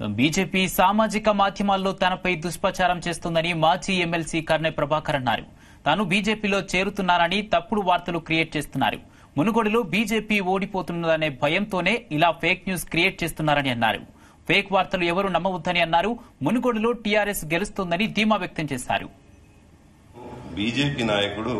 BJP సామాజిక మాధ్యమాల్లో తనపై దుష్ప్రచారం చేస్తుందని మాజీ ఎమ్మెల్సీ కర్నె ప్రభాకర్ అన్నారు తాను బీజేపీలో చేరుతున్నారని తప్పుడు వార్తలు క్రియేట్ చేస్తున్నారు మునుగోడులో బీజేపీ ఓడిపోతున్నదనే భయంతోనే ఇలా ఫేక్ న్యూస్ క్రియేట్ చేస్తున్నారని అన్నారు ఫేక్ వార్తలు ఎవరు నమ్మవద్దని అన్నారు మునుగోడులో టీఆర్ఎస్ గెలుస్తోందని ధీమా వ్యక్తం చేశారు బీజేపీ నాయకుడు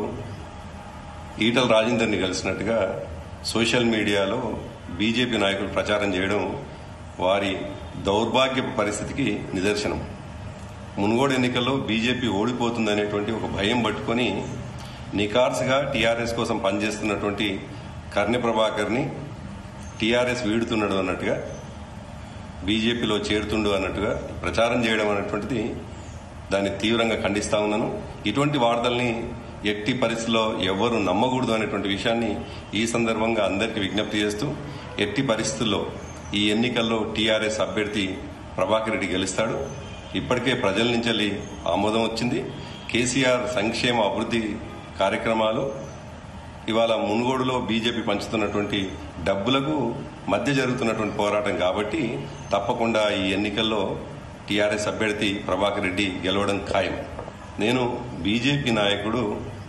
ఈటల రాజేందర్ని కలిసినట్టుగా సోషల్ మీడియాలో బీజేపీ నాయకుడు ప్రచారం చేయడం వారి దౌర్భాగ్య పరిస్థితికి నిదర్శనం మునుగోడు ఎన్నికల్లో బీజేపీ ఓడిపోతుందనేటువంటి ఒక భయం పట్టుకొని నికార్స్గా టీఆర్ఎస్ కోసం పనిచేస్తున్నటువంటి కర్ణి ప్రభాకర్ని టీఆర్ఎస్ వీడుతున్నాడు అన్నట్టుగా బీజేపీలో చేరుతుండు అన్నట్టుగా ప్రచారం చేయడం అనేటువంటిది దాన్ని తీవ్రంగా ఖండిస్తా ఉన్నాను ఇటువంటి వార్తల్ని ఎట్టి పరిస్థితిలో ఎవ్వరూ నమ్మకూడదు అనేటువంటి విషయాన్ని ఈ సందర్భంగా అందరికీ విజ్ఞప్తి చేస్తూ ఎట్టి పరిస్థితుల్లో ఈ ఎన్నికల్లో టీఆర్ఎస్ అభ్యర్థి ప్రభాకర్ రెడ్డి గెలుస్తాడు ఇప్పటికే ప్రజల నుంచి ఆమోదం వచ్చింది కేసీఆర్ సంక్షేమ అభివృద్ధి కార్యక్రమాలు ఇవాళ మునుగోడులో బీజేపీ పంచుతున్నటువంటి డబ్బులకు మధ్య జరుగుతున్నటువంటి పోరాటం కాబట్టి తప్పకుండా ఈ ఎన్నికల్లో టీఆర్ఎస్ అభ్యర్థి ప్రభాకర్ రెడ్డి గెలవడం ఖాయం నేను బీజేపీ నాయకుడు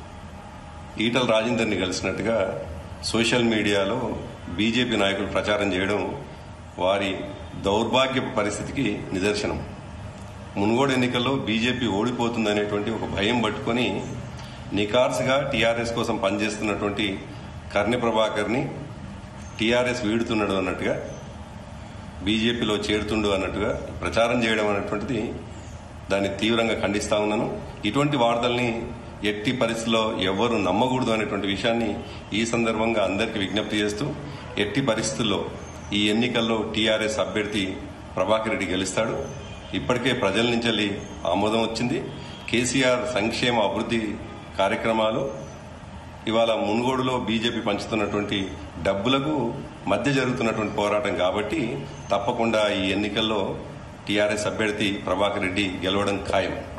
ఈటల రాజేందర్ని కలిసినట్టుగా సోషల్ మీడియాలో బీజేపీ నాయకులు ప్రచారం చేయడం వారి దౌర్భాగ్య పరిస్థితికి నిదర్శనం మునుగోడు ఎన్నికల్లో బీజేపీ ఓడిపోతుందనేటువంటి ఒక భయం పట్టుకొని నికార్స్గా టీఆర్ఎస్ కోసం పనిచేస్తున్నటువంటి కర్ణి ప్రభాకర్ని టీఆర్ఎస్ వీడుతున్నాడు అన్నట్టుగా బీజేపీలో చేరుతుండు అన్నట్టుగా ప్రచారం చేయడం అనేటువంటిది దాన్ని తీవ్రంగా ఖండిస్తా ఉన్నాను ఇటువంటి వార్తల్ని ఎట్టి పరిస్థితిలో ఎవ్వరూ నమ్మకూడదు అనేటువంటి విషయాన్ని ఈ సందర్భంగా అందరికీ విజ్ఞప్తి చేస్తూ ఎట్టి పరిస్థితుల్లో ఈ ఎన్నికల్లో టీఆర్ఎస్ అభ్యర్థి ప్రభాకర్ రెడ్డి గెలుస్తాడు ఇప్పటికే ప్రజల నుంచి ఆమోదం వచ్చింది కేసీఆర్ సంక్షేమ అభివృద్ధి కార్యక్రమాలు ఇవాళ మునుగోడులో బీజేపీ పంచుతున్నటువంటి డబ్బులకు మధ్య జరుగుతున్నటువంటి పోరాటం కాబట్టి తప్పకుండా ఈ ఎన్నికల్లో టీఆర్ఎస్ అభ్యర్థి ప్రభాకర్ రెడ్డి గెలవడం ఖాయం